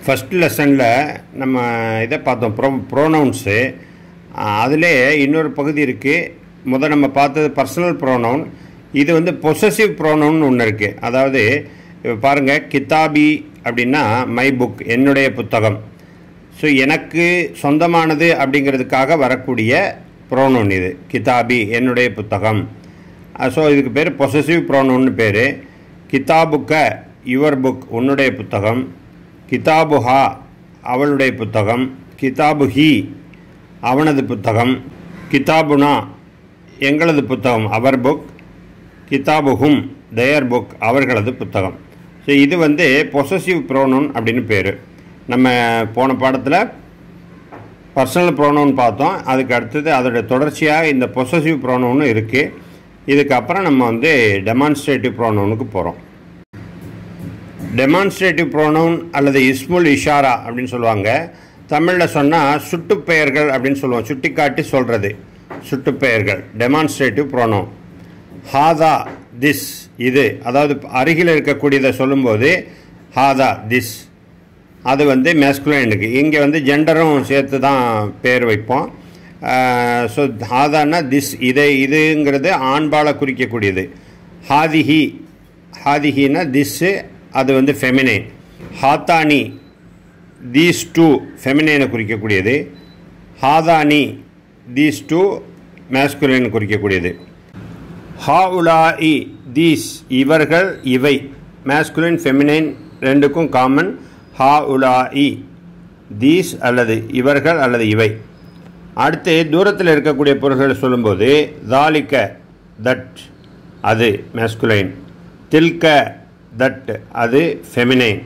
first லெசனில் நம்ம இதை பார்த்தோம் ப்ரோ ப்ரோனவுன்ஸு அதிலே இன்னொரு பகுதி இருக்குது முத நம்ம பார்த்தது பர்சனல் ப்ரோனவுன் இது வந்து பொசசிவ் ப்ரோனவுன் ஒன்று இருக்குது அதாவது இப்போ பாருங்கள் கிதாபி அப்படின்னா மை புக் என்னுடைய புத்தகம் ஸோ எனக்கு சொந்தமானது அப்படிங்கிறதுக்காக வரக்கூடிய ப்ரோனவுன் இது கிதாபி என்னுடைய புத்தகம் ஸோ இதுக்கு பேர் பொசசிவ் ப்ரோனவுன்னு பேர் கிதாபுக்க யுவர் புக் உன்னுடைய புத்தகம் கிதாபுஹா அவளுடைய புத்தகம் கிதாபுஹி அவனது புத்தகம் கிதாபுனா எங்களது புத்தகம் அவர் புக் கிதாபுஹும் தயர் புக் அவர்களது புத்தகம் ஸோ இது வந்து பொசசிவ் ப்ரோனவுன் அப்படின்னு பேர் நம்ம போன பாடத்தில் பர்சனல் ப்ரோனவுன் பார்த்தோம் அதுக்கு அடுத்தது அதோட தொடர்ச்சியாக இந்த பொசசிவ் ப்ரோனவுன்னு இருக்குது இதுக்கப்புறம் நம்ம வந்து டெமான்ஸ்ட்ரேட்டிவ் ப்ரோனவுனுக்கு போகிறோம் டெமான்ஸ்ட்ரேட்டிவ் ப்ரோனவுன் அல்லது இஸ்முல் இஷாரா அப்படின்னு சொல்லுவாங்க தமிழில் சொன்னால் சுட்டுப்பெயர்கள் அப்படின்னு சொல்லுவோம் சுட்டிக்காட்டி சொல்கிறது சுட்டுப்பெயர்கள் டெமான்ஸ்ட்ரேட்டிவ் ப்ரோனவுன் ஹாதா திஸ் இது அதாவது அருகில் இருக்கக்கூடியதை சொல்லும்போது ஹாதா திஸ் அது வந்து மேஸ்குலைனுக்கு இங்கே வந்து ஜெண்டரும் சேர்த்து தான் பேர் வைப்போம் ஸோ ஹாதான்னா திஸ் இதை இதுங்கிறது ஆண்பாலை குறிக்கக்கூடியது ஹாதிஹி ஹாதிஹின்னா திஸ்ஸு அது வந்து ஃபெமினைன் ஹாத்தானி தீஸ் டூ ஃபெமினைனை குறிக்கக்கூடியது ஹாதானி தீஸ் டூ மேஸ்குலைன் குறிக்கக்கூடியது ஹா உலா இ தீஸ் இவர்கள் இவை மேஸ்குலின் ஃபெமினைன் ரெண்டுக்கும் காமன் ஹா உலா இ தீஸ் அல்லது இவர்கள் அல்லது இவை அடுத்து தூரத்தில் இருக்கக்கூடிய பொருள்களை சொல்லும்போது தாலிக்க தட் அது மேஸ்குலைன் தில்க தட் அது ஃபெமினைன்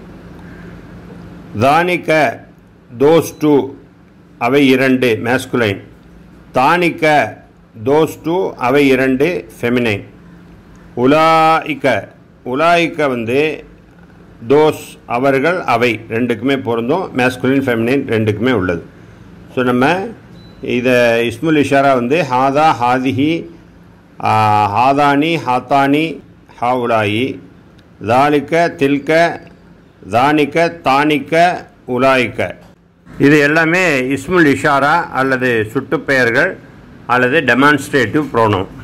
தானிக்க தோஸ் டூ அவை இரண்டு மேஸ்குலைன் தானிக்க தோஸ் டூ அவை இரண்டு ஃபெமினைன் உலாய்க்க உலாய்க்க வந்து தோஸ் அவர்கள் அவை ரெண்டுக்குமே பொருந்தும் மேஸ்குலின் ஃபெமினைன் ரெண்டுக்குமே உள்ளது ஸோ நம்ம இதை இஸ்முல் இஷாரா வந்து ஹாதா ஹாதிஹி ஹாதானி ஹாத்தானி ஹாவுலாயி தாலிக்க தில்க தானிக்க தானிக்க உலாய்க்க இது எல்லாமே இஸ்முல் இஷாரா அல்லது சுட்டுப்பெயர்கள் அல்லது டெமான்ஸ்ட்ரேட்டிவ் ப்ரோனோம்